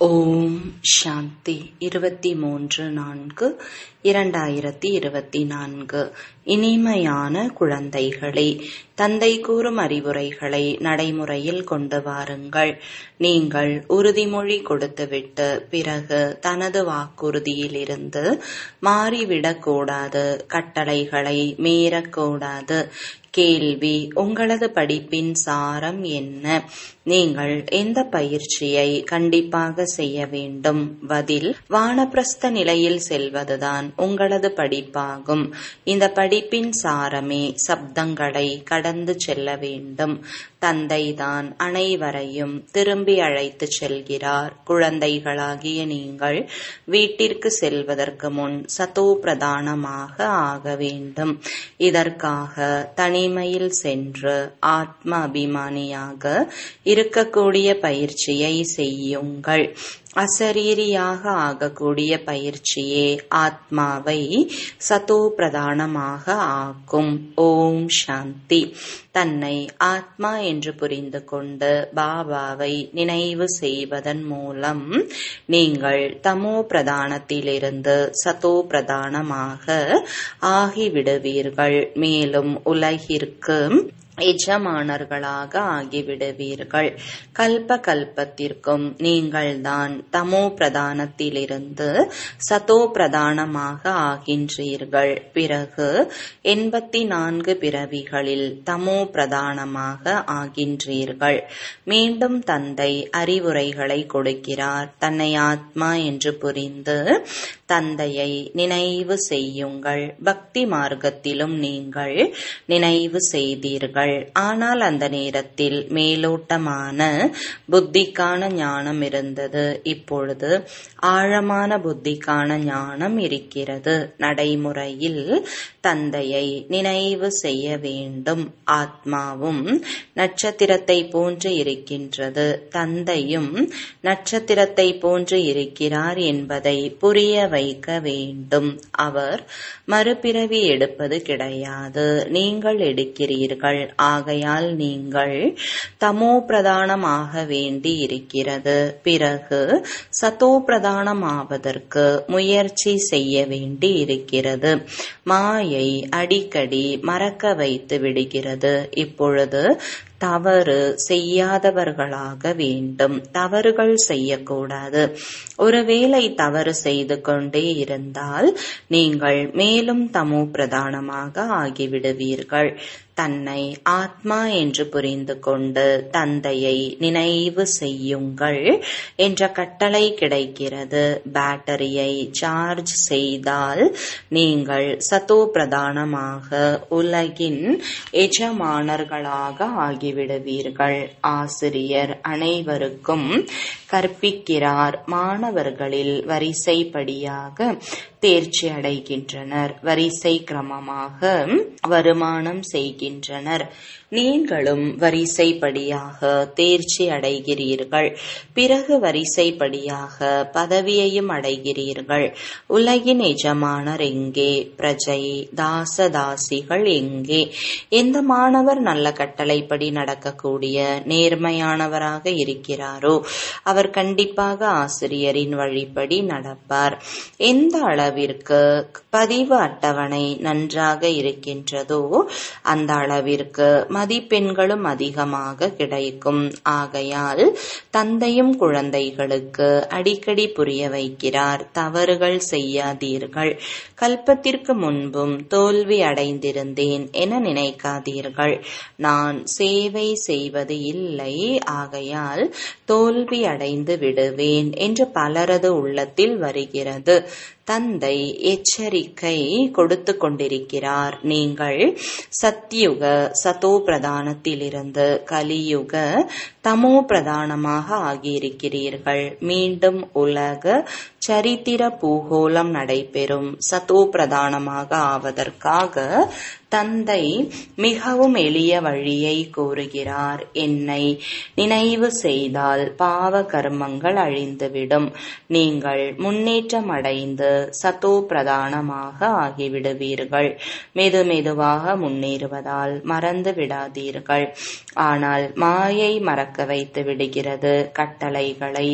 ஓம் சாந்தி இருபத்தி மூன்று நான்கு இரண்டாயிரத்தி இருபத்தி நான்கு இனிமையான குழந்தைகளே தந்தை கூறும் அறிவுரைகளை நடைமுறையில் கொண்டு வாருங்கள் நீங்கள் உறுதிமொழி கொடுத்துவிட்டு பிறகு தனது வாக்குறுதியிலிருந்து மாறிவிடக்கூடாது கட்டளைகளை மீறக்கூடாது கேள்வி உங்களது படிப்பின் சாரம் என்ன நீங்கள் எந்த பயிற்சியை கண்டிப்பாக செய்ய வேண்டும் பதில் வானப்பிரஸ்த நிலையில் செல்வதுதான் உங்களது படிப்பாகும் இந்த படிப்பின் சாரமே சப்தங்களை கடந்து செல்ல வேண்டும் தந்தைதான் அனைவரையும் திரும்பி அழைத்து செல்கிறார் குழந்தைகளாகிய நீங்கள் வீட்டிற்கு செல்வதற்கு முன் சதோ பிரதானமாக ஆக வேண்டும் இதற்காக தனிமையில் சென்று ஆத்ம அபிமானியாக இருக்கக்கூடிய பயிற்சியை செய்யுங்கள் அசரீரியாக ஆகக்கூடிய பயிற்சியே ஆத்மாவை சதோ பிரதானமாக ஆக்கும் ஓம் சாந்தி தன்னை ஆத்மா என்று புரிந்து கொண்டு பாபாவை நினைவு செய்வதன் மூலம் நீங்கள் தமோ பிரதானத்திலிருந்து சதோ பிரதானமாக ஆகிவிடுவீர்கள் மேலும் உலகிற்கு எஜமானர்களாக ஆகிவிடுவீர்கள் கல்ப கல்பத்திற்கும் நீங்கள்தான் தமோ பிரதானத்திலிருந்து சதோ பிரதானமாக ஆகின்றீர்கள் பிறகு எண்பத்தி நான்கு பிறவிகளில் தமோ பிரதானமாக ஆகின்றீர்கள் மீண்டும் தந்தை அறிவுரைகளை கொடுக்கிறார் தன்னை ஆத்மா என்று புரிந்து தந்தையை நினைவு செய்யுங்கள் பக்தி மார்க்கத்திலும் நீங்கள் நினைவு செய்தீர்கள் ஆனால் அந்த நேரத்தில் மேலோட்டமான புத்திக்கான ஞானம் இருந்தது இப்பொழுது ஆழமான புத்திக்கான ஞானம் இருக்கிறது நடைமுறையில் தந்தையை நினைவு செய்ய வேண்டும் ஆத்மாவும் நட்சத்திரத்தை போன்று இருக்கின்றது தந்தையும் நட்சத்திரத்தை போன்று இருக்கிறார் என்பதை புரிய வைக்க வேண்டும் அவர் மறுபிறவி எடுப்பது கிடையாது நீங்கள் எடுக்கிறீர்கள் ஆகையால் நீங்கள் தமோ பிரதானமாக வேண்டி இருக்கிறது பிறகு சதோ பிரதானமாவதற்கு முயற்சி செய்ய வேண்டி இருக்கிறது மாயை அடிக்கடி மறக்க வைத்து விடுகிறது இப்பொழுது தவறு செய்யாதவர்களாக வேண்டும் தவறுகள் செய்யக்கூடாது ஒருவேளை தவறு செய்து கொண்டே இருந்தால் நீங்கள் மேலும் தமோ பிரதானமாக ஆகிவிடுவீர்கள் தன்னை ஆத்மா என்று புரிந்து கொண்டு தந்தையை நினைவு செய்யுங்கள் என்ற கட்டளை கிடைக்கிறது பேட்டரியை சார்ஜ் செய்தால் நீங்கள் சத்தோ பிரதானமாக உலகின் எஜமானர்களாக ஆகிவிடுவீர்கள் ஆசிரியர் அனைவருக்கும் கற்பிக்கிறார் மாணவர்களில் வரிசைப்படியாக தேர்ச்சி அடைகின்றனர் வரிசை கிரமமாக வருமானம் செய்கின்றனர் நீங்களும் வரிசைப்படியாக தேர்ச்சி அடைகிறீர்கள் பிறகு வரிசைப்படியாக பதவியையும் அடைகிறீர்கள் உலகின் எஜமானர் எங்கே பிரஜை தாசதாசிகள் எங்கே எந்த மாணவர் நல்ல கட்டளைப்படி நடக்கக்கூடிய நேர்மையானவராக இருக்கிறாரோ அவர் கண்டிப்பாக ஆசிரியரின் வழிப்படி நடப்பார் எந்த அளவிற்கு பதிவு அட்டவணை நன்றாக இருக்கின்றதோ அந்த அளவிற்கு மதிப்பெண்களும் அதிகமாக கிடைக்கும் ஆகையால் தந்தையும் குழந்தைகளுக்கு அடிக்கடி புரிய வைக்கிறார் தவறுகள் செய்யாதீர்கள் கல்பத்திற்கு முன்பும் தோல்வி அடைந்திருந்தேன் என நினைக்காதீர்கள் நான் சேவை செய்வது இல்லை ஆகையால் தோல்வி அடைந்து விடுவேன் என்று பலரது உள்ளத்தில் வருகிறது தந்தை எச்சரிக்கை கொடுத்து கொண்டிருக்கிறார் நீங்கள் சத்யுக சதோ பிரதானத்திலிருந்து கலியுக தமோ பிரதானமாக ஆகியிருக்கிறீர்கள் மீண்டும் உலக சரித்திர பூகோளம் நடைபெறும் சதோ பிரதானமாக ஆவதற்காக தந்தை மிகவும் எளிய வழியை கூறுகிறார் என்னை நினைவு செய்தால் பாவ கர்மங்கள் அழிந்துவிடும் நீங்கள் முன்னேற்றம் அடைந்து சதோ பிரதானமாக ஆகிவிடுவீர்கள் மெது மெதுவாக முன்னேறுவதால் மறந்து விடாதீர்கள் ஆனால் மாயை மறக்க வைத்து விடுகிறது கட்டளைகளை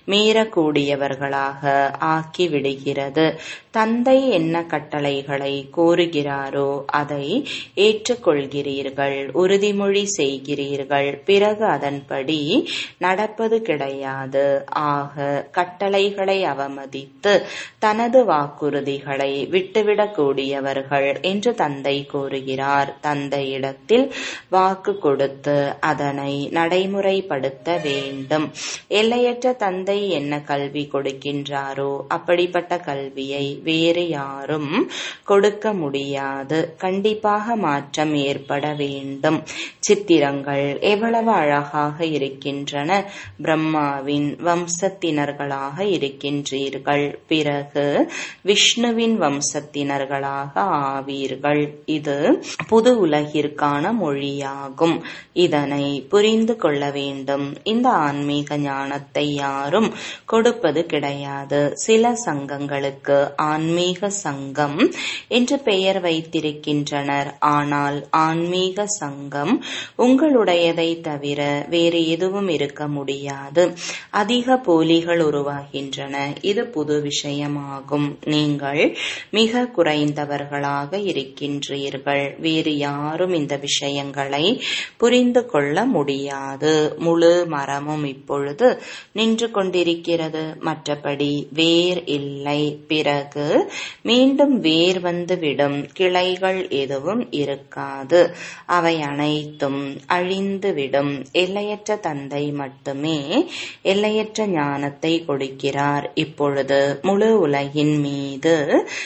மீறக்கூடியவர்களாக ஆக்கி விடுகிறது தந்தை என்ன கட்டளைகளை கூறுகிறாரோ அதை ஏற்றுக்கொள்கிறீர்கள் உறுதிமொழி செய்கிறீர்கள் பிறகு அதன்படி நடப்பது கிடையாது ஆக கட்டளைகளை அவமதித்து தனது வாக்குறுதிகளை விட்டுவிடக்கூடியவர்கள் என்று தந்தை கூறுகிறார் தந்தையிடத்தில் வாக்கு கொடுத்து அதனை நடைமுறைப்படுத்த வேண்டும் எல்லையற்ற தந்தை என்ன கல்வி கொடுக்கின்றாரோ அப்படிப்பட்ட கல்வியை வேறு யாரும் கொடுக்க முடியாது கண்டிப்பாக மாற்றம் ஏற்பட வேண்டும் சித்திரங்கள் எவ்வளவு அழகாக இருக்கின்றன பிரம்மாவின் வம்சத்தினர்களாக இருக்கின்றீர்கள் பிறகு விஷ்ணுவின் வம்சத்தினர்களாக ஆவீர்கள் இது புது உலகிற்கான மொழியாகும் இதனை புரிந்து கொள்ள வேண்டும் இந்த ஆன்மீக ஞானத்தை யாரும் கொடுப்பது கிடையாது சில சங்கங்களுக்கு ஆன்மீக சங்கம் என்று பெயர் வைத்திருக்கின்றனர் ஆனால் ஆன்மீக சங்கம் உங்களுடையதை தவிர வேறு எதுவும் இருக்க முடியாது அதிக போலிகள் உருவாகின்றன இது புது விஷயமாகும் நீங்கள் மிக குறைந்தவர்களாக இருக்கின்றீர்கள் வேறு யாரும் இந்த விஷயங்களை புரிந்து கொள்ள முடியாது முழு மரமும் இப்பொழுது நின்று கொண்டிருக்கிறது மற்றபடி வேர் இல்லை பிறகு மீண்டும் வேர் வந்துவிடும் கிளைகள் எதுவும் இருக்காது அவை அனைத்தும் அழிந்துவிடும் எல்லையற்ற தந்தை மட்டுமே எல்லையற்ற ஞானத்தை கொடுக்கிறார் இப்பொழுது முழு உலகின் மீது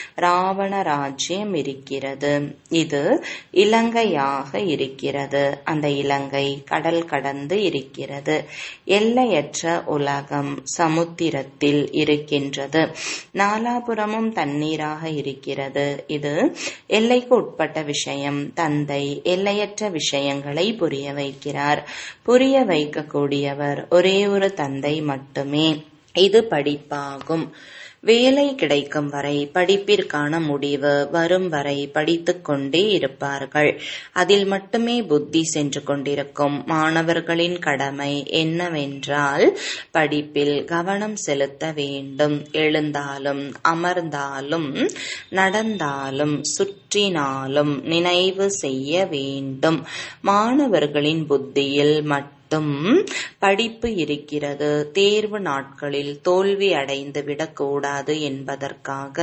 ராவண ராஜ்யம் இருக்கிறது இது இலங்கையாக இருக்கிறது அந்த இலங்கை கடல் கடந்து இருக்கிறது எல்லையற்ற உலகம் சமுத்திரத்தில் இருக்கின்றது நாலாபுரமும் தண்ணீராக இருக்கிறது இது எல்லைக்கு உட்பட்ட விஷயம் தந்தை எல்லையற்ற விஷயங்களை புரிய வைக்கிறார் புரிய வைக்கக்கூடியவர் ஒரே ஒரு தந்தை மட்டுமே இது படிப்பாகும் வேலை கிடைக்கும் வரை படிப்பிற்கான முடிவு வரும் வரை படித்துக் கொண்டே இருப்பார்கள் அதில் மட்டுமே புத்தி சென்று கொண்டிருக்கும் மாணவர்களின் கடமை என்னவென்றால் படிப்பில் கவனம் செலுத்த வேண்டும் எழுந்தாலும் அமர்ந்தாலும் நடந்தாலும் சுற்றினாலும் நினைவு செய்ய வேண்டும் மாணவர்களின் புத்தியில் மட்டும் மட்டும் படிப்பு இருக்கிறது தேர்வு நாட்களில் தோல்வி அடைந்து விடக்கூடாது என்பதற்காக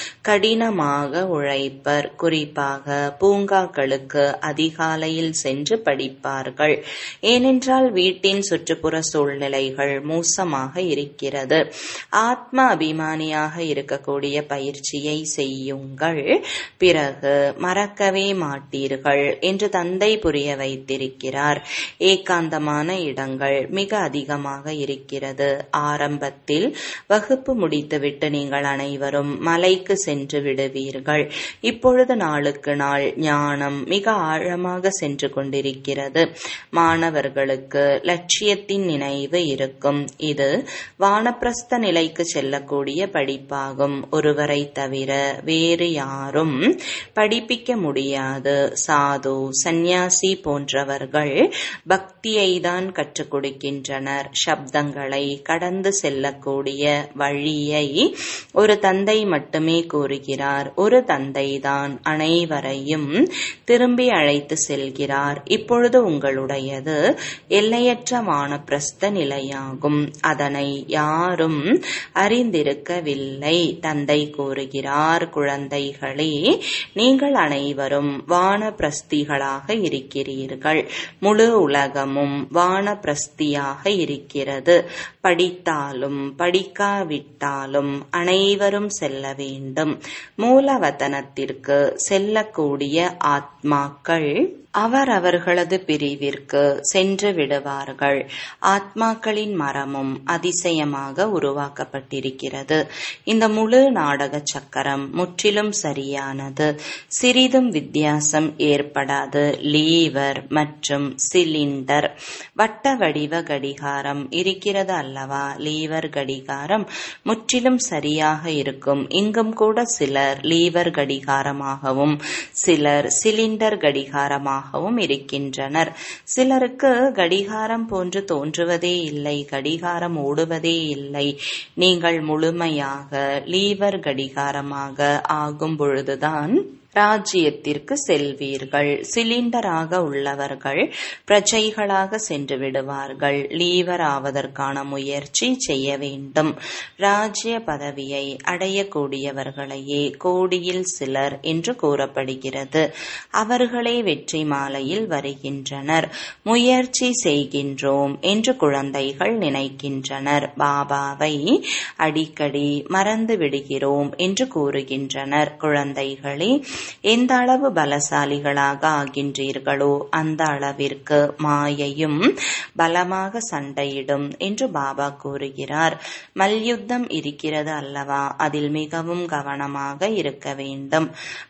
கடினமாக உழைப்பர் குறிப்பாக பூங்காக்களுக்கு அதிகாலையில் சென்று படிப்பார்கள் ஏனென்றால் வீட்டின் சுற்றுப்புற சூழ்நிலைகள் மோசமாக இருக்கிறது ஆத்ம அபிமானியாக இருக்கக்கூடிய பயிற்சியை செய்யுங்கள் பிறகு மறக்கவே மாட்டீர்கள் என்று தந்தை புரிய வைத்திருக்கிறார் ஏகாந்தமாக அதிகமான இடங்கள் மிக அதிகமாக இருக்கிறது ஆரம்பத்தில் வகுப்பு முடித்துவிட்டு நீங்கள் அனைவரும் மலைக்கு சென்று விடுவீர்கள் இப்பொழுது நாளுக்கு நாள் ஞானம் மிக ஆழமாக சென்று கொண்டிருக்கிறது மாணவர்களுக்கு லட்சியத்தின் நினைவு இருக்கும் இது வானப்பிரஸ்த நிலைக்கு செல்லக்கூடிய படிப்பாகும் ஒருவரை தவிர வேறு யாரும் படிப்பிக்க முடியாது சாது சந்நியாசி போன்றவர்கள் பக்தியை தான் கற்றுக் கொடுக்கின்றனர் சப்தங்களை கடந்து செல்லக்கூடிய வழியை ஒரு தந்தை மட்டுமே கூறுகிறார் ஒரு தந்தை தான் அனைவரையும் திரும்பி அழைத்து செல்கிறார் இப்பொழுது உங்களுடையது எல்லையற்ற வானப்பிரஸ்த நிலையாகும் அதனை யாரும் அறிந்திருக்கவில்லை தந்தை கூறுகிறார் குழந்தைகளே நீங்கள் அனைவரும் வானப்பிரஸ்திகளாக இருக்கிறீர்கள் முழு உலகமும் வானப்பிரஸ்தியாக இருக்கிறது படித்தாலும் படிக்காவிட்டாலும் அனைவரும் செல்ல வேண்டும் மூலவதனத்திற்கு செல்லக்கூடிய ஆத்மாக்கள் அவர் அவர்களது பிரிவிற்கு சென்று விடுவார்கள் ஆத்மாக்களின் மரமும் அதிசயமாக உருவாக்கப்பட்டிருக்கிறது இந்த முழு நாடக சக்கரம் முற்றிலும் சரியானது சிறிதும் வித்தியாசம் ஏற்படாது லீவர் மற்றும் சிலிண்டர் வட்ட வடிவ கடிகாரம் இருக்கிறது அல்லவா லீவர் கடிகாரம் முற்றிலும் சரியாக இருக்கும் இங்கும் கூட சிலர் லீவர் கடிகாரமாகவும் சிலர் சிலிண்டர் கடிகாரமாகவும் இருக்கின்றனர் சிலருக்கு கடிகாரம் போன்று தோன்றுவதே இல்லை கடிகாரம் ஓடுவதே இல்லை நீங்கள் முழுமையாக லீவர் கடிகாரமாக ஆகும் பொழுதுதான் ராஜ்யத்திற்கு செல்வீர்கள் சிலிண்டராக உள்ளவர்கள் பிரஜைகளாக சென்று விடுவார்கள் லீவர் ஆவதற்கான முயற்சி செய்ய வேண்டும் ராஜ்ய பதவியை அடையக்கூடியவர்களையே கோடியில் சிலர் என்று கூறப்படுகிறது அவர்களே வெற்றி மாலையில் வருகின்றனர் முயற்சி செய்கின்றோம் என்று குழந்தைகள் நினைக்கின்றனர் பாபாவை அடிக்கடி மறந்து விடுகிறோம் என்று கூறுகின்றனர் குழந்தைகளே எந்த அளவு பலசாலிகளாக ஆகின்றீர்களோ அந்த அளவிற்கு மாயையும் பலமாக சண்டையிடும் என்று பாபா கூறுகிறார் மல்யுத்தம் இருக்கிறது அல்லவா அதில் மிகவும் கவனமாக இருக்க வேண்டும்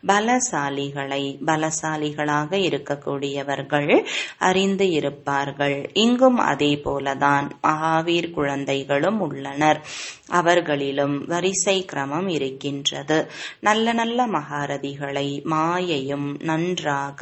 பலசாலிகளை பலசாலிகளாக இருக்கக்கூடியவர்கள் அறிந்து இருப்பார்கள் இங்கும் அதே போலதான் மகாவீர் குழந்தைகளும் உள்ளனர் அவர்களிலும் வரிசை கிரமம் இருக்கின்றது நல்ல நல்ல மகாரதிகளை மாயையும் நன்றாக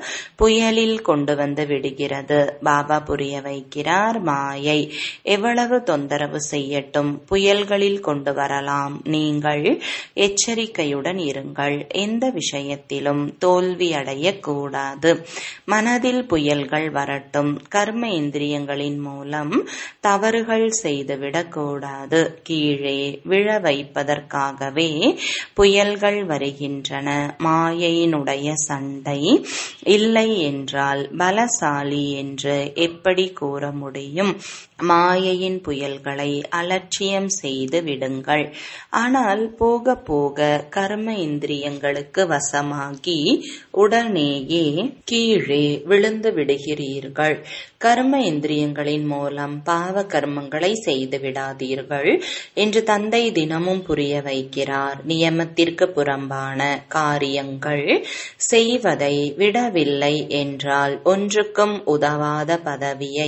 புயலில் கொண்டு வந்து விடுகிறது பாபா புரிய வைக்கிறார் மாயை எவ்வளவு தொந்தரவு செய்யட்டும் புயல்களில் கொண்டு வரலாம் நீங்கள் எச்சரிக்கையுடன் இருங்கள் எந்த விஷயத்திலும் தோல்வி அடையக்கூடாது மனதில் புயல்கள் வரட்டும் கர்ம இந்திரியங்களின் மூலம் தவறுகள் செய்துவிடக்கூடாது கீழே விழ வைப்பதற்காகவே புயல்கள் வருகின்றன மாயையினுடைய சண்டை இல்லை என்றால் பலசாலி என்று எப்படி கூற முடியும் மாயையின் புயல்களை அலட்சியம் செய்து விடுங்கள் ஆனால் போக போக கர்ம இந்திரியங்களுக்கு வசமாகி உடனேயே கீழே விழுந்து விடுகிறீர்கள் கர்ம இந்திரியங்களின் மூலம் பாவ கர்மங்களை செய்து விடாதீர்கள் என்று தந்தை தினமும் புரிய வைக்கிறார் நியமத்திற்கு புறம்பான காரியங்கள் செய்வதை விடவில்லை என்றால் ஒன்றுக்கும் உதவாத பதவியை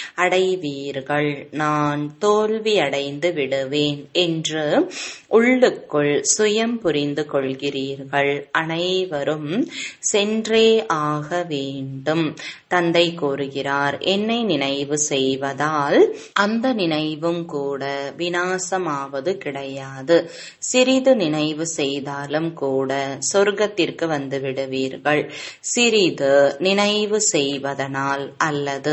அடைவீர்கள் நான் தோல்வி அடைந்து விடுவேன் என்று உள்ளுக்குள் சுயம் புரிந்து கொள்கிறீர்கள் அனைவரும் சென்றே ஆக வேண்டும் தந்தை கூறுகிறார் என்னை நினைவு செய்வதால் அந்த நினைவும் கூட வினாசமாவது கிடையாது சிறிது நினைவு செய்தாலும் கூட சொர்க்கத்திற்கு வந்து விடுவீர்கள் சிறிது நினைவு செய்வதனால் அல்லது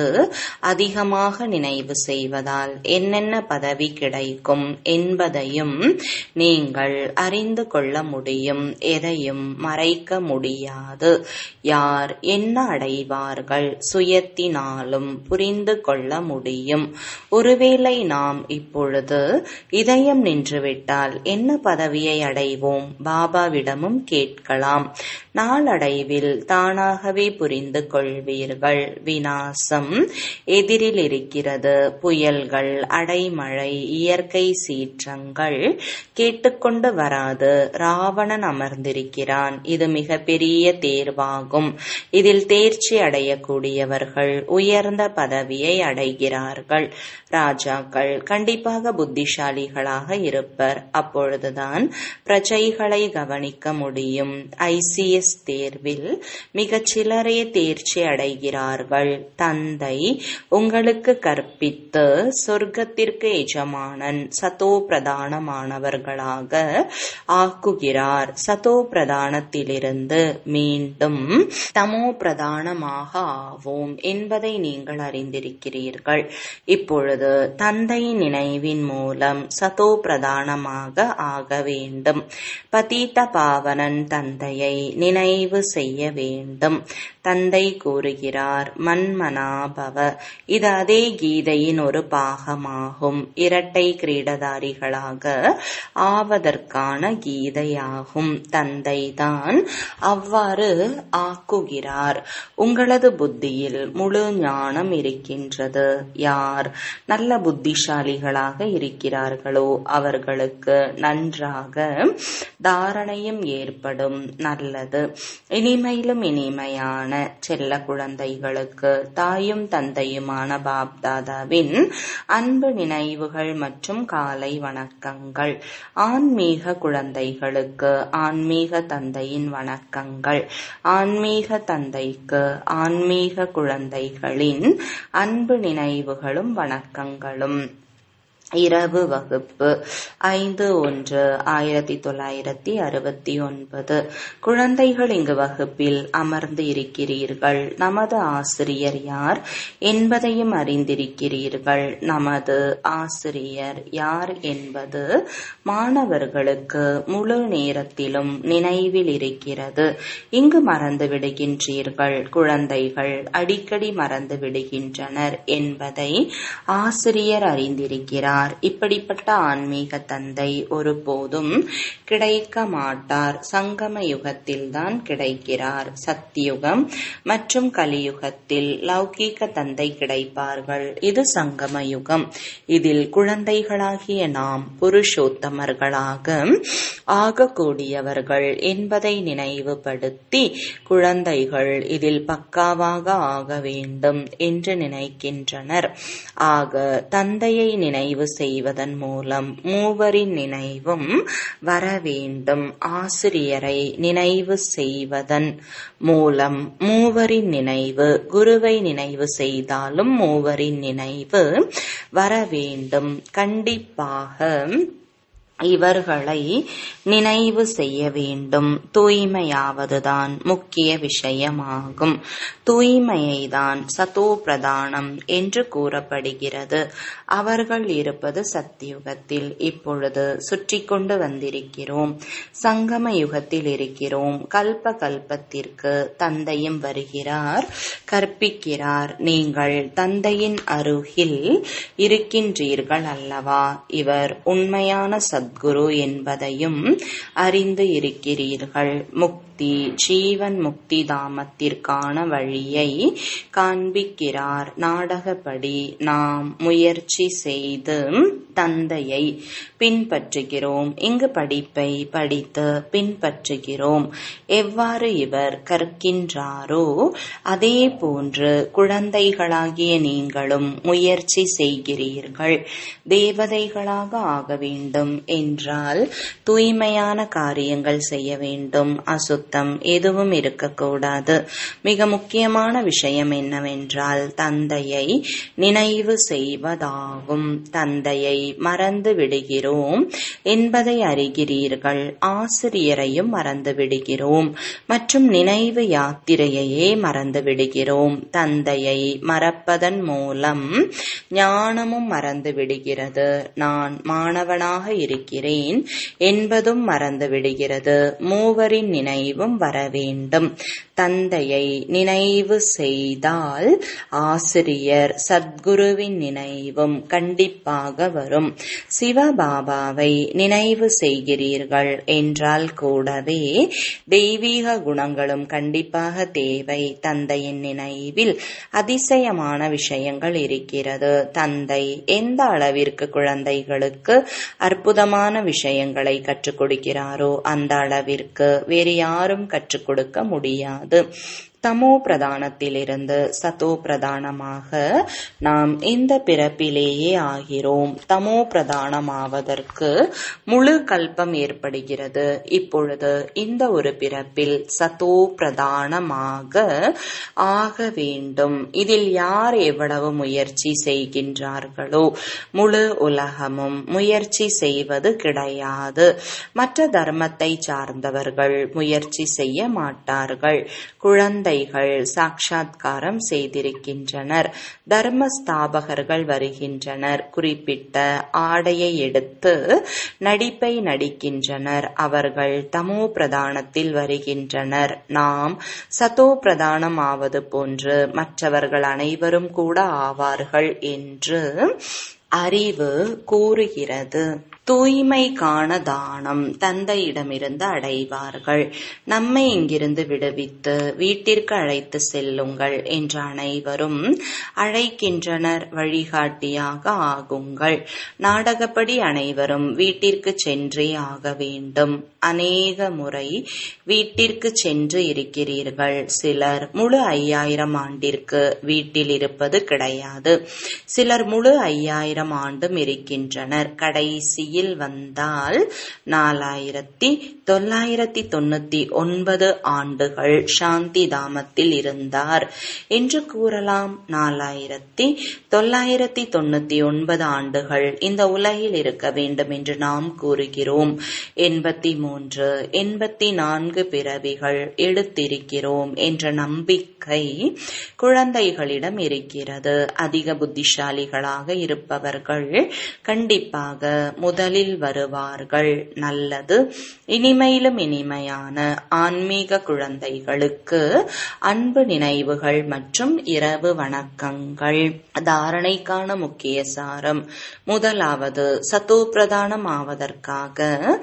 அதிகமாக நினைவு செய்வதால் என்னென்ன பதவி கிடைக்கும் என்பதையும் நீங்கள் அறிந்து கொள்ள முடியும் எதையும் மறைக்க முடியாது யார் என்ன அடைவார்கள் சுயத்தினாலும் புரிந்து கொள்ள முடியும் ஒருவேளை நாம் இப்பொழுது இதயம் நின்றுவிட்டால் என்ன பதவியை அடைவோம் பாபாவிடமும் கேட்கலாம் நாளடைவில் தானாகவே புரிந்து கொள்வீர்கள் வினாசம் எதிரில் இருக்கிறது புயல்கள் அடைமழை இயற்கை சீற்றங்கள் கேட்டுக்கொண்டு வராது ராவணன் அமர்ந்திருக்கிறான் இது மிகப்பெரிய தேர்வாகும் இதில் தேர்ச்சி அடையக்கூடியவர்கள் உயர்ந்த பதவியை அடைகிறார்கள் ராஜாக்கள் கண்டிப்பாக புத்திசாலிகளாக இருப்பர் அப்பொழுதுதான் பிரஜைகளை கவனிக்க முடியும் ஐசிஎஸ் தேர்வில் மிகச் சிலரே தேர்ச்சி அடைகிறார்கள் தந்தை உங்களுக்கு கற்பித்து சொர்க்கத்திற்கு எஜமானன் சதோ பிரதானமானவர்களாக ஆக்குகிறார் சதோ பிரதானத்திலிருந்து மீண்டும் தமோ பிரதானமாக ஆவோம் என்பதை நீங்கள் அறிந்திருக்கிறீர்கள் இப்பொழுது தந்தை நினைவின் மூலம் சதோ பிரதானமாக ஆக வேண்டும் பதீத்த பாவனன் தன் தந்தையை நினைவு செய்ய வேண்டும் தந்தை கூறுகிறார் மன்மனாபவ இது அதே கீதையின் ஒரு பாகமாகும் இரட்டை கிரீடதாரிகளாக ஆவதற்கான கீதையாகும் தந்தைதான் அவ்வாறு ஆக்குகிறார் உங்களது புத்தியில் முழு ஞானம் இருக்கின்றது யார் நல்ல புத்திசாலிகளாக இருக்கிறார்களோ அவர்களுக்கு நன்றாக தாரணையும் ஏற்படும் நல்லது இனிமையிலும் இனிமையான செல்ல குழந்தைகளுக்கு தாயும் தந்தையுமான பாப்தாதாவின் அன்பு நினைவுகள் மற்றும் காலை வணக்கங்கள் ஆன்மீக குழந்தைகளுக்கு ஆன்மீக தந்தையின் வணக்கங்கள் ஆன்மீக தந்தைக்கு ஆன்மீக குழந்தைகளின் அன்பு நினைவுகளும் வணக்கங்களும் இரவு வகுப்பு ஐந்து ஒன்று ஆயிரத்தி தொள்ளாயிரத்தி அறுபத்தி ஒன்பது குழந்தைகள் இங்கு வகுப்பில் அமர்ந்து இருக்கிறீர்கள் நமது ஆசிரியர் யார் என்பதையும் அறிந்திருக்கிறீர்கள் நமது ஆசிரியர் யார் என்பது மாணவர்களுக்கு முழு நேரத்திலும் நினைவில் இருக்கிறது இங்கு மறந்து விடுகின்றீர்கள் குழந்தைகள் அடிக்கடி மறந்து விடுகின்றனர் என்பதை ஆசிரியர் அறிந்திருக்கிறார் இப்படிப்பட்ட ஆன்மீக தந்தை ஒருபோதும் கிடைக்க மாட்டார் சங்கம யுகத்தில்தான் கிடைக்கிறார் சத்தியுகம் மற்றும் கலியுகத்தில் லௌகீக தந்தை கிடைப்பார்கள் இது சங்கம யுகம் இதில் குழந்தைகளாகிய நாம் புருஷோத்தமர்களாக ஆகக்கூடியவர்கள் என்பதை நினைவுபடுத்தி குழந்தைகள் இதில் பக்காவாக ஆக வேண்டும் என்று நினைக்கின்றனர் ஆக தந்தையை நினைவு செய்வதன் மூலம் மூவரின் நினைவும் வர வேண்டும் ஆசிரியரை நினைவு செய்வதன் மூலம் மூவரின் நினைவு குருவை நினைவு செய்தாலும் மூவரின் நினைவு வர வேண்டும் கண்டிப்பாக இவர்களை நினைவு செய்ய வேண்டும் தூய்மையாவதுதான் முக்கிய விஷயமாகும் தூய்மையை தான் சதோ பிரதானம் என்று கூறப்படுகிறது அவர்கள் இருப்பது சத்தியுகத்தில் இப்பொழுது சுற்றி கொண்டு வந்திருக்கிறோம் சங்கம யுகத்தில் இருக்கிறோம் கல்ப கல்பத்திற்கு தந்தையும் வருகிறார் கற்பிக்கிறார் நீங்கள் தந்தையின் அருகில் இருக்கின்றீர்கள் அல்லவா இவர் உண்மையான சத்குரு என்பதையும் அறிந்து இருக்கிறீர்கள் முக்தி ஜீவன் முக்தி தாமத்திற்கான வழியை காண்பிக்கிறார் நாடகப்படி நாம் முயற்சி செய்து தந்தையை பின்பற்றுகிறோம் இங்கு படிப்பை படித்து பின்பற்றுகிறோம் எவ்வாறு இவர் கற்கின்றாரோ அதே போன்று குழந்தைகளாகிய நீங்களும் முயற்சி செய்கிறீர்கள் தேவதைகளாக ஆக வேண்டும் என்றால் தூய்மையான காரியங்கள் செய்ய வேண்டும் அசுத்தம் எதுவும் இருக்கக்கூடாது மிக முக்கியமான விஷயம் என்னவென்றால் தந்தையை நினைவு செய்வதாகும் தந்தையை மறந்து விடுகிறோம் என்பதை அறிகிறீர்கள் ஆசிரியரையும் மறந்து விடுகிறோம் மற்றும் நினைவு யாத்திரையையே மறந்து விடுகிறோம் தந்தையை மறப்பதன் மூலம் ஞானமும் மறந்து விடுகிறது நான் மாணவனாக இருக்கிறேன் என்பதும் மறந்து விடுகிறது மூவரின் நினைவும் வர வேண்டும் தந்தையை நினைவு செய்தால் ஆசிரியர் சத்குருவின் நினைவும் கண்டிப்பாக வரும் சிவபாபாவை நினைவு செய்கிறீர்கள் என்றால் கூடவே தெய்வீக குணங்களும் கண்டிப்பாக தேவை தந்தையின் நினைவில் அதிசயமான விஷயங்கள் இருக்கிறது தந்தை எந்த அளவிற்கு குழந்தைகளுக்கு அற்புதமான விஷயங்களை கற்றுக் கொடுக்கிறாரோ அந்த அளவிற்கு வேறு யாரும் கற்றுக் கொடுக்க முடியாது தமோ பிரதானத்திலிருந்து சதோ பிரதானமாக நாம் இந்த பிறப்பிலேயே ஆகிறோம் தமோ பிரதானமாவதற்கு முழு கல்பம் ஏற்படுகிறது இப்பொழுது இந்த ஒரு பிறப்பில் சதோ பிரதானமாக ஆக வேண்டும் இதில் யார் எவ்வளவு முயற்சி செய்கின்றார்களோ முழு உலகமும் முயற்சி செய்வது கிடையாது மற்ற தர்மத்தை சார்ந்தவர்கள் முயற்சி செய்ய மாட்டார்கள் குழந்தை குழந்தைகள் சாட்சாத்காரம் செய்திருக்கின்றனர் தர்ம ஸ்தாபகர்கள் வருகின்றனர் குறிப்பிட்ட ஆடையை எடுத்து நடிப்பை நடிக்கின்றனர் அவர்கள் தமோ பிரதானத்தில் வருகின்றனர் நாம் சதோ பிரதானம் ஆவது போன்று மற்றவர்கள் அனைவரும் கூட ஆவார்கள் என்று அறிவு கூறுகிறது தூய்மைக்கான தானம் தந்தையிடமிருந்து அடைவார்கள் நம்மை இங்கிருந்து விடுவித்து வீட்டிற்கு அழைத்து செல்லுங்கள் என்று அனைவரும் அழைக்கின்றனர் வழிகாட்டியாக ஆகுங்கள் நாடகப்படி அனைவரும் வீட்டிற்கு சென்றே ஆக வேண்டும் அநேக முறை வீட்டிற்கு சென்று இருக்கிறீர்கள் சிலர் முழு ஐயாயிரம் ஆண்டிற்கு வீட்டில் இருப்பது கிடையாது சிலர் முழு ஐயாயிரம் ஆண்டும் இருக்கின்றனர் கடைசியில் வந்தால் நாலாயிரத்தி தொள்ளாயிரத்தி தொண்ணூத்தி ஒன்பது ஆண்டுகள் சாந்தி தாமத்தில் இருந்தார் என்று கூறலாம் நாலாயிரத்தி தொள்ளாயிரத்தி தொண்ணூத்தி ஒன்பது ஆண்டுகள் இந்த உலகில் இருக்க வேண்டும் என்று நாம் கூறுகிறோம் எண்பத்தி மூன்று எண்பத்தி நான்கு பிறவிகள் எடுத்திருக்கிறோம் என்ற நம்பிக்கை குழந்தைகளிடம் இருக்கிறது அதிக புத்திசாலிகளாக இருப்பவர்கள் கண்டிப்பாக முதலில் வருவார்கள் நல்லது இனிமையிலும் இனிமையான ஆன்மீக குழந்தைகளுக்கு அன்பு நினைவுகள் மற்றும் இரவு வணக்கங்கள் தாரணைக்கான முக்கிய சாரம் முதலாவது சத்தோ பிரதானம் ஆவதற்காக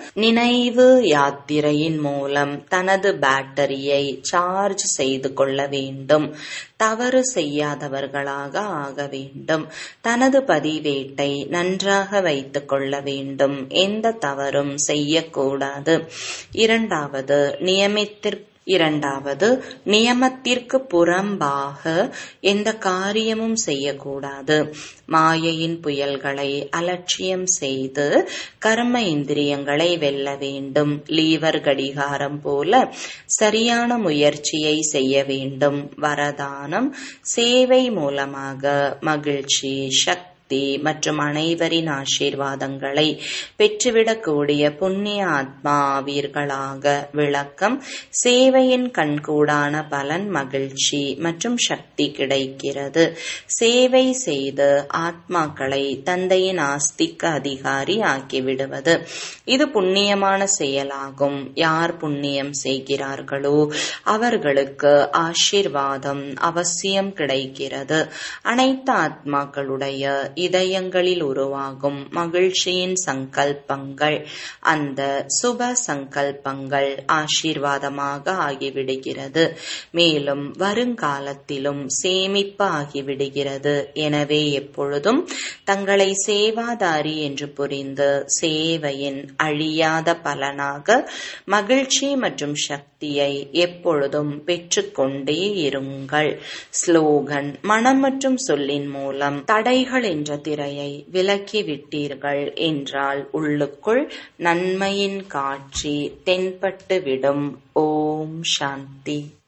நினைவு யாத்திரையின் மூலம் தனது பேட்டரியை சார்ஜ் செய்து கொள்ள வேண்டும் தவறு செய்யாதவர்களாக ஆக வேண்டும் தனது பதிவேட்டை நன்றாக வைத்துக் கொள்ள வேண்டும் எந்த தவறும் செய்யக்கூடாது இரண்டாவது நியமித்திற்கு இரண்டாவது நியமத்திற்கு புறம்பாக எந்த காரியமும் செய்யக்கூடாது மாயையின் புயல்களை அலட்சியம் செய்து கர்ம இந்திரியங்களை வெல்ல வேண்டும் லீவர் கடிகாரம் போல சரியான முயற்சியை செய்ய வேண்டும் வரதானம் சேவை மூலமாக மகிழ்ச்சி சக்தி சக்தி மற்றும் அனைவரின் ஆசீர்வாதங்களை பெற்றுவிடக்கூடிய புண்ணிய ஆத்மா ஆவீர்களாக விளக்கம் சேவையின் கண்கூடான பலன் மகிழ்ச்சி மற்றும் சக்தி கிடைக்கிறது சேவை செய்து ஆத்மாக்களை தந்தையின் ஆஸ்திக்கு அதிகாரி ஆக்கிவிடுவது இது புண்ணியமான செயலாகும் யார் புண்ணியம் செய்கிறார்களோ அவர்களுக்கு ஆசீர்வாதம் அவசியம் கிடைக்கிறது அனைத்து ஆத்மாக்களுடைய இதயங்களில் உருவாகும் மகிழ்ச்சியின் சங்கல்பங்கள் அந்த சுப சங்கல்பங்கள் ஆசீர்வாதமாக ஆகிவிடுகிறது மேலும் வருங்காலத்திலும் சேமிப்பு ஆகிவிடுகிறது எனவே எப்பொழுதும் தங்களை சேவாதாரி என்று புரிந்து சேவையின் அழியாத பலனாக மகிழ்ச்சி மற்றும் சக்தியை எப்பொழுதும் பெற்றுக்கொண்டே இருங்கள் ஸ்லோகன் மனம் மற்றும் சொல்லின் மூலம் தடைகள் என்ற திரையை விலக்கி விட்டீர்கள் என்றால் உள்ளுக்குள் நன்மையின் காட்சி தென்பட்டுவிடும் ஓம் சாந்தி